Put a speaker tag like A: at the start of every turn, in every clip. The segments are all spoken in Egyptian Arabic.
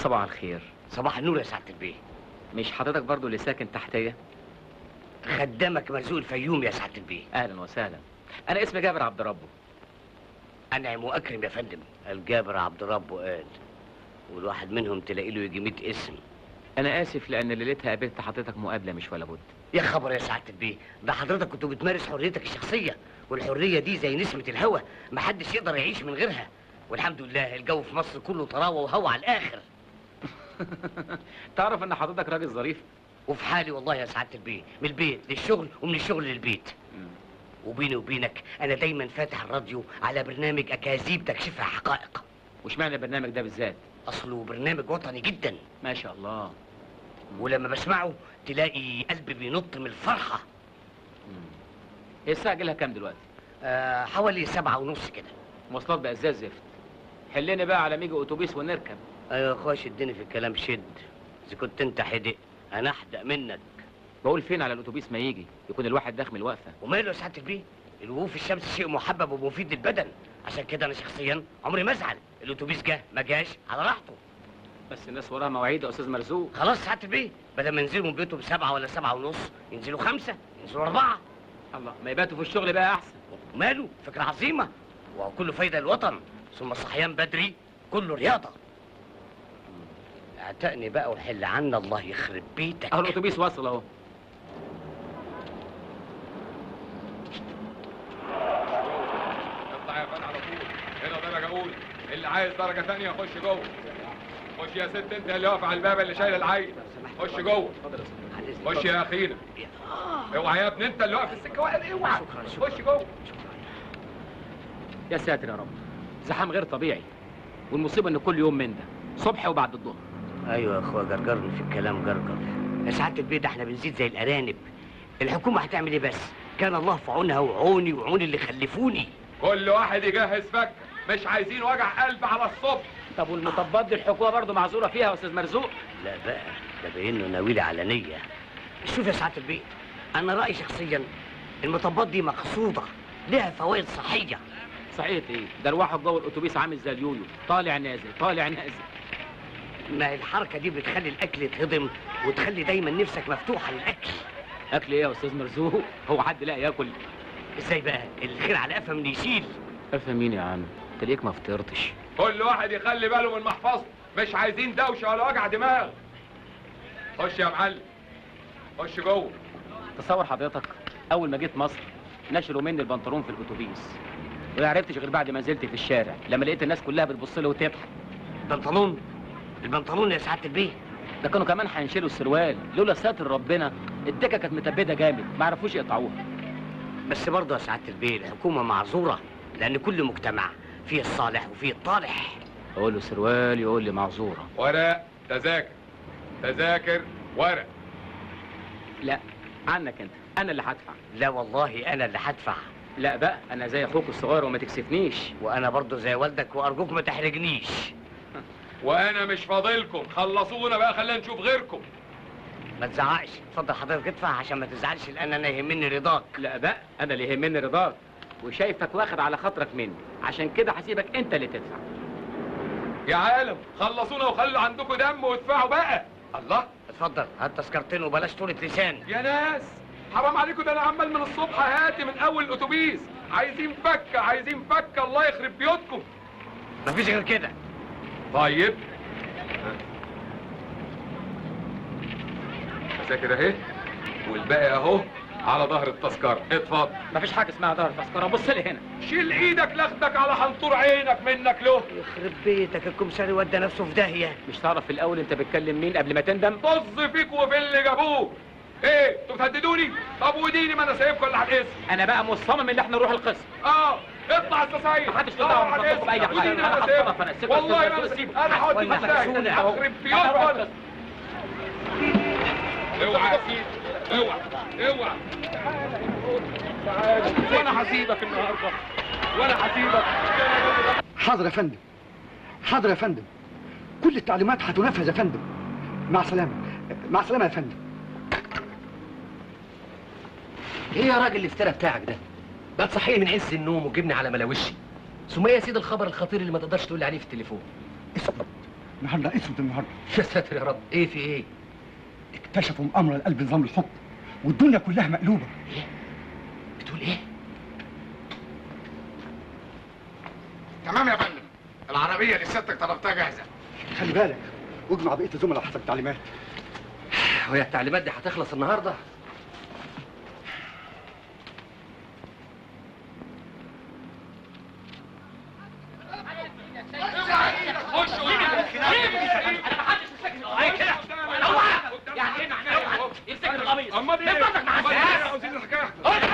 A: صباح الخير
B: صباح النور يا سعاده البيه
A: مش حضرتك برضو اللي ساكن تحتيه
B: خدامك مرزوق الفيوم يا سعاده البيه
A: اهلا وسهلا انا اسمي جابر عبد ربه
B: انعم واكرم يا فندم الجابر عبد ربه قال والواحد منهم تلاقي له يجي 100 اسم
A: انا اسف لان ليلتها قابلت حضرتك مقابله مش ولا بد
B: يا خبر يا سعاده البيه ده حضرتك كنت بتمارس حريتك الشخصيه والحريه دي زي نسمه الهوا محدش يقدر يعيش من غيرها والحمد لله الجو في مصر كله طراوه وهوا على الاخر
A: تعرف ان حضرتك راجل ظريف
B: وفي حالي والله يا سعاده البيه من البيت للشغل ومن الشغل للبيت
A: مم.
B: وبيني وبينك انا دايما فاتح الراديو على برنامج اكاذيب تكشفها حقائق
A: واشمعنى البرنامج ده بالذات
B: اصله برنامج وطني جدا
A: ما شاء الله
B: ولما بسمعه تلاقي قلبي بينط من الفرحه
A: مم. هي الساعه جالها كام دلوقتي
B: آه حوالي سبعة ونص كده
A: مواصلات بقى زي الزفت حلني بقى على ميجي اتوبيس ونركب
B: ايوه يا اخويا شدني في الكلام شد اذا كنت انت حدق انا احدق منك
A: بقول فين على الاتوبيس ما يجي يكون الواحد داخل الوقفه
B: وماله يا سعاده البيه الوقوف في الشمس شيء محبب ومفيد للبدن عشان كده انا شخصيا عمري ما ازعل الاتوبيس جه ما جاش على راحته
A: بس الناس وراها مواعيد يا استاذ مرزوق
B: خلاص سعاده البيه بدل ما ينزلوا من بيتهم سبعة ولا سبعة ونص ينزلوا خمسة ينزلوا أربعة
A: الله ما يباتوا في الشغل بقى احسن
B: ماله فكرة عظيمة وكله فايدة للوطن ثم الصحيان بدري كله رياضة اعتقني بقى وحل عنا الله يخرب بيتك
A: اهو الاتوبيس وصل اهو
C: اطلع يا فندم على طول هنا درجة أولى اللي عايز درجة ثانية خش جوه خش يا ست أنت اللي واقف على الباب اللي شايل العين خش جوه خش يا أخينا اوعى يا ابني أنت اللي واقف في السكة واقف اوعى
B: شكراً، شكراً.
C: خش جوه
A: يا ساتر يا رب زحام غير طبيعي والمصيبه ان كل يوم من ده صبح وبعد الظهر
B: ايوه يا اخويا جرجرني في الكلام جرجر يا سعاده البيه ده احنا بنزيد زي الارانب الحكومه هتعمل ايه بس كان الله في عونها وعوني وعون اللي خلفوني
C: كل واحد يجهز فك مش عايزين وجع قلب على الصبح
A: طب والمطبات دي الحكومه برضه معذوره فيها يا استاذ مرزوق
B: لا بقى ده باين له ناويلي على نيه شوف يا سعاده البيه انا رايي شخصيا المطبات دي مقصوده لها فوائد صحيه
A: صحيح ايه ده الواحد جوه الاتوبيس عامل زي اليويو طالع نازل طالع نازل
B: ما الحركه دي بتخلي الاكل يتهضم وتخلي دايما نفسك مفتوحه للاكل
A: اكل ايه يا استاذ مرزوق هو حد لا ياكل
B: ازاي بقى الخير على قفا من يشيل
A: افهم مين يا عم تلاقيك ما فطرتش
C: كل واحد يخلي باله من محفظته مش عايزين دوشة ولا وجع دماغ خش يا معلم خش جوه
A: تصور حضرتك اول ما جيت مصر نشروا مني البنطلون في الاتوبيس وما عرفتش غير بعد ما نزلت في الشارع لما لقيت الناس كلها بتبص لي وتضحك
B: بنطلون البنطلون يا سعاده البيه
A: ده كانوا كمان هينشلوا السروال لولا ساتر ربنا الدكه كانت متبده جامد ما عرفوش يقطعوها
B: بس برضه يا سعاده البيه الحكومه معذوره لان كل مجتمع فيه الصالح وفيه الطالح
A: اقول له سروال يقول لي معذوره
C: ورق تذاكر تذاكر ورق
A: لا عنك انت انا اللي هدفع
B: لا والله انا اللي هدفع
A: لا بقى انا زي اخوك الصغير وما تكسفنيش
B: وانا برضه زي والدك وارجوك ما تحرجنيش
C: وانا مش فاضلكم خلصونا بقى خلينا نشوف غيركم
B: ما تزعقش اتفضل حضرتك ادفع عشان ما تزعلش لان انا يهمني رضاك
A: لا بقى انا اللي يهمني رضاك وشايفك واخد على خاطرك مني عشان كده هسيبك انت اللي تدفع
C: يا عالم خلصونا وخلوا عندكم دم وادفعوا بقى الله
B: اتفضل هات تذكرتين وبلاش طولة لسان
C: يا ناس حرام عليكم ده انا عمال من الصبح هاتي من اول الاتوبيس عايزين فكه عايزين فكه الله يخرب بيوتكم
B: مفيش غير كده
C: طيب تذاكر اهي والباقي اهو على ظهر التذكره اتفضل
A: مفيش حاجه اسمها ظهر تذكره بص لي هنا
C: شيل ايدك لاخدك على حنطور عينك منك له
B: يخرب بيتك الكمساري ودى نفسه في داهيه
A: مش تعرف في الاول انت بتكلم مين قبل ما تندم
C: طز فيك وفي اللي جابوه ايه انتوا بتهددوني طب وديني ما انا سايبكم اللي على الاسم
A: انا بقى مصمم ان احنا نروح القسم
C: اه اطلع انت سايب
A: محدش له دعوة بخطوبكم بأي حاجة.
C: وديني
A: أنا
C: انا
A: هتصرف، أنا
C: سايب
A: هسيبك
C: والله
A: تفضل
C: ما انا
A: تسيب.
C: انا هقعد
B: ولا
C: مستهدف
B: هتسوني.
C: اخرب بيوتكم اوعى يا سيدي اوعى اوعى وانا هسيبك النهارده وانا هسيبك
D: حاضر يا فندم حاضر يا فندم كل التعليمات هتنفذ يا فندم مع السلامة مع السلامة يا فندم
E: ايه يا راجل الافتراء بتاعك ده؟ بقى تصحيني من عز النوم وتجيبني على ملاوشي ثم إيه يا سيدي الخبر الخطير اللي ما تقدرش تقول لي عليه في التليفون
D: اسكت النهارده اسود النهارده
E: يا ساتر يا رب ايه في ايه
D: اكتشفوا مؤامره لقلب نظام الحكم والدنيا كلها مقلوبه
E: بتقول ايه
F: تمام يا فندم العربية اللي سيادتك طلبتها جاهزة
D: خلي بالك واجمع بقيه الزملاء حسب التعليمات
E: وهي التعليمات دي هتخلص النهارده
A: يعني ايه معناه يمسك القميص
C: امال ايه؟
A: نفضلك مع
C: أمال إيه؟
A: الناس.
C: عاوزين الحكايه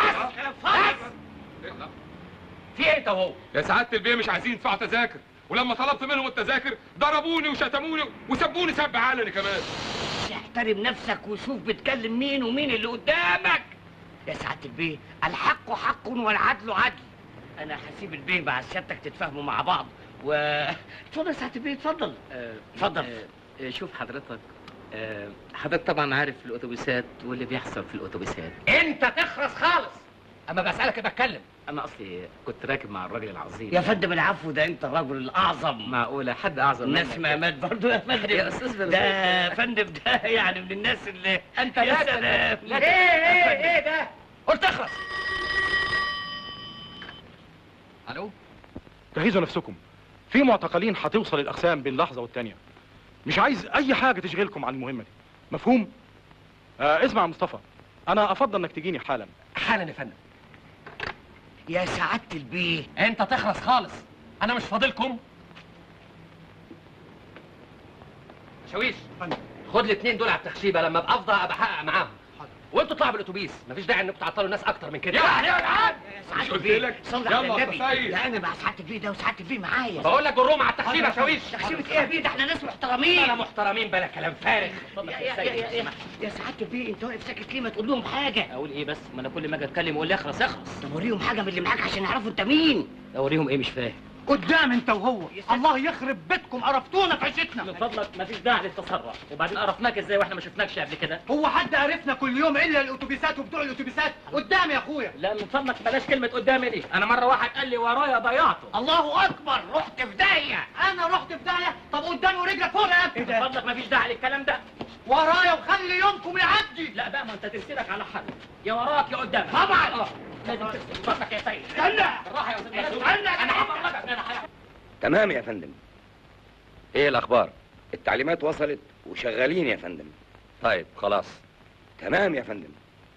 A: في ايه انت وهو
C: يا سعاده البيه مش عايزين يدفعوا تذاكر ولما طلبت منهم التذاكر ضربوني وشتموني وسبوني سب علني كمان
B: احترم نفسك وشوف بتكلم مين ومين اللي قدامك يا سعاده البيه الحق حق والعدل عدل انا هسيب البيه مع سيادتك تتفاهموا مع بعض و اتفضل يا سعاده البيه اتفضل اتفضل.
A: آه، شوف حضرتك آه، حضرتك طبعا عارف الاتوبيسات واللي بيحصل في الاتوبيسات
E: انت تخرس خالص اما بسالك بتكلم
A: انا اصلي كنت راكب مع الراجل العظيم
B: يا فندم العفو ده انت الرجل الاعظم
A: معقوله حد اعظم
B: الناس
A: منك؟
B: ما مات برضه يا فندم
A: يا أستاذ بن
B: ده
A: زيد.
B: يا فندم ده يعني من الناس اللي
A: أنت
B: يا
A: لا تت-
B: سلام
A: لا
E: ايه ايه ايه ده قلت اخرس الو
G: جهزوا نفسكم في معتقلين هتوصل الاقسام بين لحظه والتانيه مش عايز اي حاجه تشغلكم عن المهمه دي مفهوم آه اسمع يا مصطفى انا افضل انك تجيني حالا
E: حالا يا فندم
B: يا سعاده البيه
E: انت تخرس خالص انا مش فاضلكم شاويش
D: فندم.
E: خد الاثنين دول على التخشيبه لما ابقى افضى ابقى احقق معاهم وانتوا اطلعوا بالاتوبيس مفيش داعي انكم تعطلوا الناس اكتر من كده
C: يا يا جدعان
B: يا
C: مش
B: سعاده
C: قلت
B: البيه
C: لك
B: صلي
C: يلا
B: على
C: يا
B: النبي
C: سيد.
B: لا انا مع سعاده البيه ده وسعاده البيه معايا
E: بقول لك جروهم على التخشيبه يا شاويش
B: تخشيبة ايه يا بيه ده احنا ناس محترمين
E: انا محترمين بلا كلام فارغ
B: يا يا يا يا, يا, يا سعاده البيه انت واقف ساكت ليه ما تقول لهم حاجه
A: اقول ايه بس ما انا كل ما اجي اتكلم يقول لي اخرس اخرس
B: طب وريهم حاجه من اللي معاك عشان يعرفوا انت مين
A: اوريهم ايه مش فاهم
D: قدام انت وهو الله يخرب بيتكم قرفتونا في عيشتنا
A: من فضلك مفيش داعي للتسرع وبعدين عرفناك ازاي واحنا ما شفناكش قبل كده
D: هو حد عرفنا كل يوم الا الاتوبيسات وبتوع الاتوبيسات قدام يا اخويا
A: لا من فضلك بلاش كلمه قدامي دي انا مره واحد قال لي ورايا ضيعته
B: الله اكبر رحت في داهيه
D: انا رحت في داهيه طب قدامي ورجلك فوق يا ابني
A: من فضلك مفيش داعي للكلام ده
D: ورايا وخلي يومكم يعدي
A: لا بقى ما انت تمسكك على حل يا وراك يا قدامك
B: طبعا.
A: اه لازم تمسك فضلك يا سيد
B: استنى.
A: بالراحه يا استاذ بلال.
B: استنى.
A: انا هفرجك انا هفرجك.
H: تمام يا فندم ايه الاخبار التعليمات وصلت وشغالين يا فندم طيب خلاص تمام يا فندم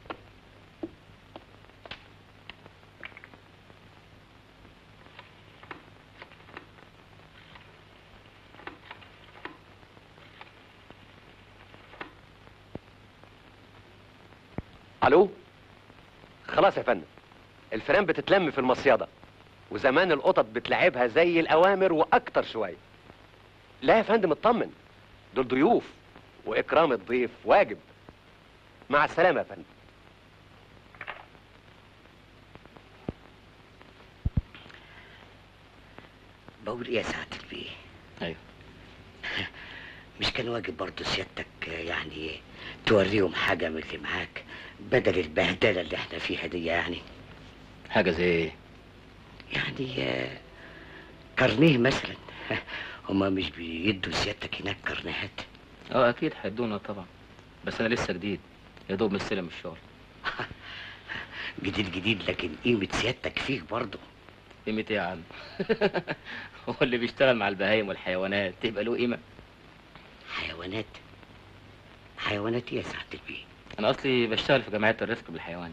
I: الو خلاص يا فندم الفيران بتتلم في المصيدة وزمان القطط بتلعبها زي الاوامر واكتر شوية لا يا فندم اطمن دول ضيوف واكرام الضيف واجب مع السلامة يا فندم
B: بقول ايه يا سعاده البيه
A: ايوه
B: مش كان واجب برضه سيادتك يعني توريهم حاجه من اللي معاك بدل البهدله اللي احنا فيها دي يعني
A: حاجه زي ايه
B: يعني آه، كارنيه مثلا هما مش بيدوا سيادتك هناك كارنيهات
A: اه اكيد هيدونا طبعا بس انا لسه جديد يا دوب مستلم الشغل
B: جديد جديد لكن قيمه سيادتك فيك برضه
A: قيمة ايه يا عم؟ هو اللي بيشتغل مع البهايم والحيوانات تبقى له قيمة؟
B: حيوانات حيوانات ايه يا سعاده البيه
A: أنا أصلي بشتغل في جمعية الرفق بالحيوان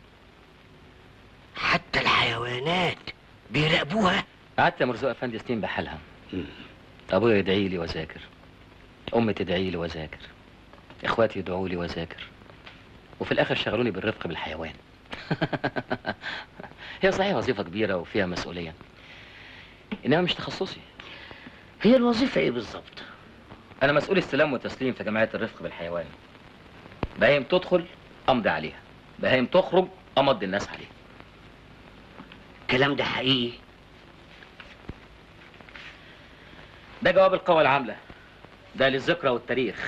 B: حتى الحيوانات بيراقبوها
A: قعدت يا مرزوق أفندي سنين بحالها
B: مم.
A: أبويا يدعي لي وأذاكر أمي تدعي لي وأذاكر إخواتي يدعوا لي وأذاكر وفي الآخر شغلوني بالرفق بالحيوان هي صحيح وظيفة كبيرة وفيها مسؤولية إنما مش تخصصي
B: هي الوظيفه ايه بالظبط
A: أنا مسؤول استلام وتسليم في جمعية الرفق بالحيوان بهايم تدخل أمضي عليها بهايم تخرج أمضي الناس عليها
B: الكلام ده حقيقي
A: ده جواب القوى العاملة ده للذكرى والتاريخ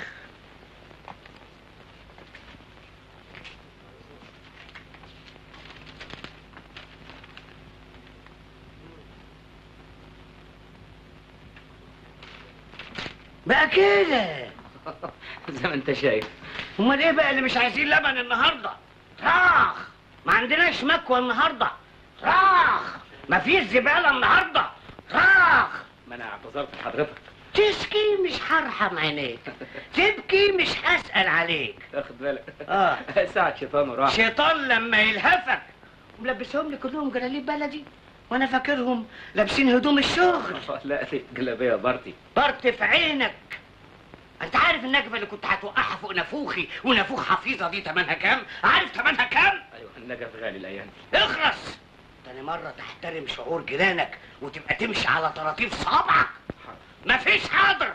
B: بقى كده
A: زي ما انت شايف
B: امال ايه بقى اللي مش عايزين لبن النهارده راخ ما عندناش مكوى النهارده راخ ما فيش زباله النهارده راخ
A: ما انا اعتذرت لحضرتك
B: تشكي مش هرحم عينيك تبكي مش هسأل عليك
A: واخد بالك
B: اه
A: ساعة شيطان وراح
B: شيطان لما يلهفك وملبسهم لي كلهم جلاليب بلدي وانا فاكرهم لابسين هدوم الشغل
A: لا دي جلابيه بارتي
B: طرت في عينك انت عارف النجفه اللي كنت هتوقعها فوق نافوخي ونافوخ حفيظه دي تمنها كام عارف تمنها كام
A: ايوه النجف غالي الايام دي
B: اخرس تاني مرة تحترم شعور جيرانك وتبقى تمشي على طراطيف صابعك مفيش حاضر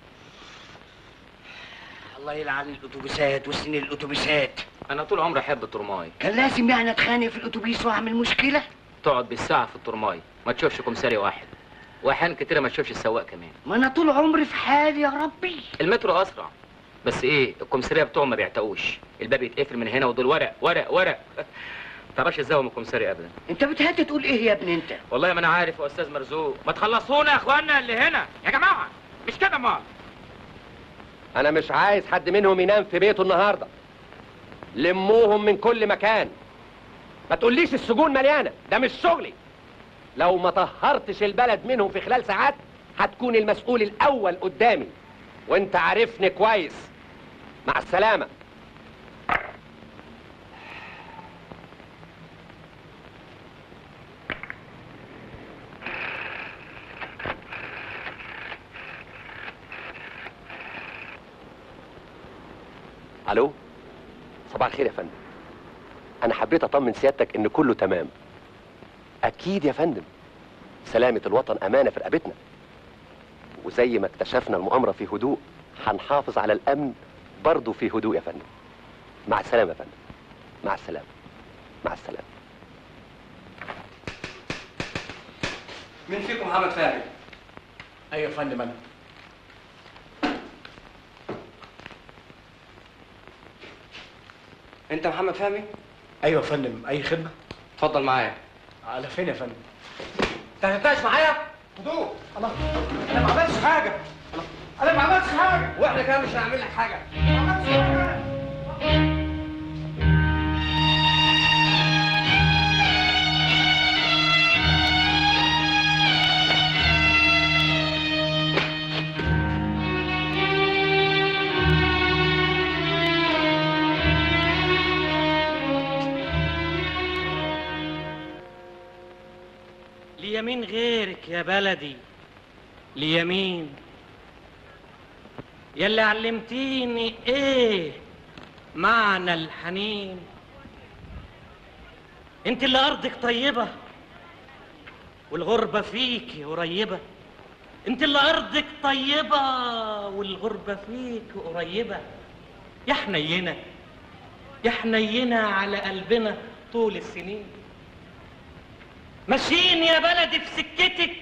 B: الله يلعن الاتوبيسات وسنين الاتوبيسات
A: انا طول عمري احب الترماي
B: كان لازم يعني اتخانق في الاتوبيس واعمل مشكلة
A: تقعد بالساعه في الترماي ما تشوفش كمساري واحد واحيانا كتيره ما تشوفش السواق كمان
B: ما انا طول عمري في حالي يا ربي
A: المترو اسرع بس ايه الكمساريه بتوعهم ما بيعتقوش الباب يتقفل من هنا ودول ورق ورق ورق تعرفش ازاي من الكمساري ابدا
B: انت بتهدي تقول ايه يا ابني انت
A: والله ما انا عارف يا استاذ مرزوق ما تخلصونا يا اخوانا اللي هنا يا جماعه مش كده مال
I: انا مش عايز حد منهم ينام في بيته النهارده لموهم من كل مكان ما تقوليش السجون مليانه ده مش شغلي لو ما طهرتش البلد منهم في خلال ساعات هتكون المسؤول الاول قدامي وانت عارفني كويس مع السلامه الو صباح الخير يا فندم انا حبيت اطمن سيادتك ان كله تمام اكيد يا فندم سلامة الوطن امانة في رقبتنا وزي ما اكتشفنا المؤامرة في هدوء هنحافظ على الامن برضه في هدوء يا فندم مع السلامة يا فندم مع السلامة مع السلامة
J: مين فيكم محمد فهمي؟
D: ايوه يا فندم انا
J: انت محمد فهمي؟
D: ايوه يا فندم اي خدمه
J: اتفضل معايا
D: على فين يا فندم
J: انت هتتناقش معايا؟
D: هدوء الله انا ما عملتش حاجه الله انا ما عملتش حاجه
J: واحنا كمان مش هنعمل لك حاجه
D: ما عملتش حاجه
K: ليمين غيرك يا بلدي ليمين يلي علمتيني ايه معنى الحنين انت اللي ارضك طيبة والغربة فيكي قريبة انت اللي ارضك طيبة والغربة فيك قريبة يا حنينة يا حنينة على قلبنا طول السنين ماشيين يا بلدي في سكتك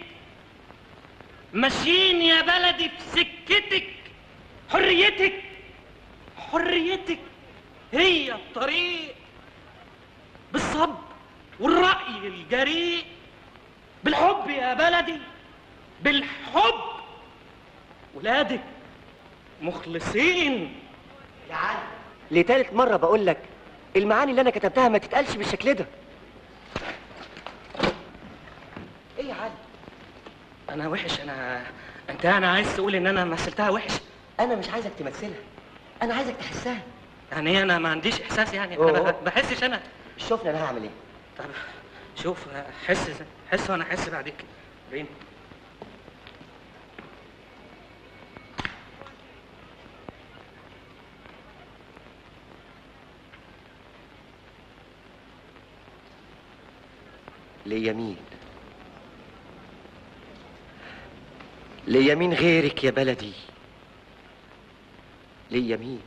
K: ماشيين يا بلدي في سكتك حريتك حريتك هي الطريق بالصبر والرأي الجريء بالحب يا بلدي بالحب ولادك مخلصين
J: يا علي لتالت مرة بقول لك المعاني اللي أنا كتبتها ما تتقالش بالشكل ده إيه يا علي؟
K: انا وحش انا انت انا عايز تقول ان انا مثلتها وحش
J: أنا مش عايزك تمثلها أنا عايزك تحسها
K: يعني إيه انا ما عنديش احساس يعني انا
J: أوه.
K: ما بحسش انا
J: شوفني أنا هعمل إيه
K: طب شوف حس حس وانا احس بعدك بين
J: ليمين ليمين غيرك يا بلدي ليمين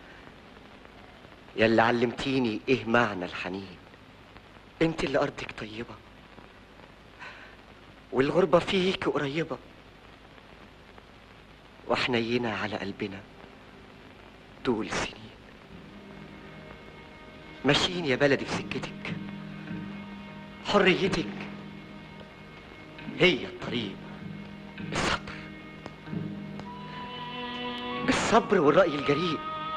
J: يا اللي علمتيني ايه معنى الحنين انت اللي ارضك طيبة والغربة فيك قريبة وحنينة على قلبنا طول السنين ماشيين يا بلدي في سكتك حريتك هي الطريق السطر بالصبر والرأي الجريء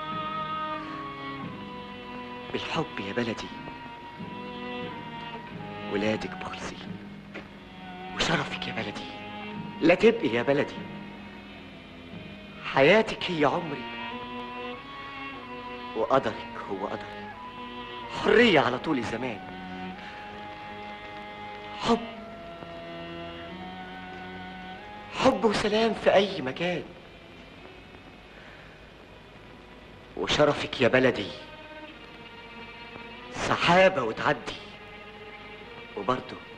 J: بالحب يا بلدي ولادك بخلصي وشرفك يا بلدي لا تبقي يا بلدي حياتك هي عمري وقدرك هو قدري حرية على طول الزمان حب حب وسلام في أي مكان وشرفك يا بلدي سحابة وتعدي وبرضه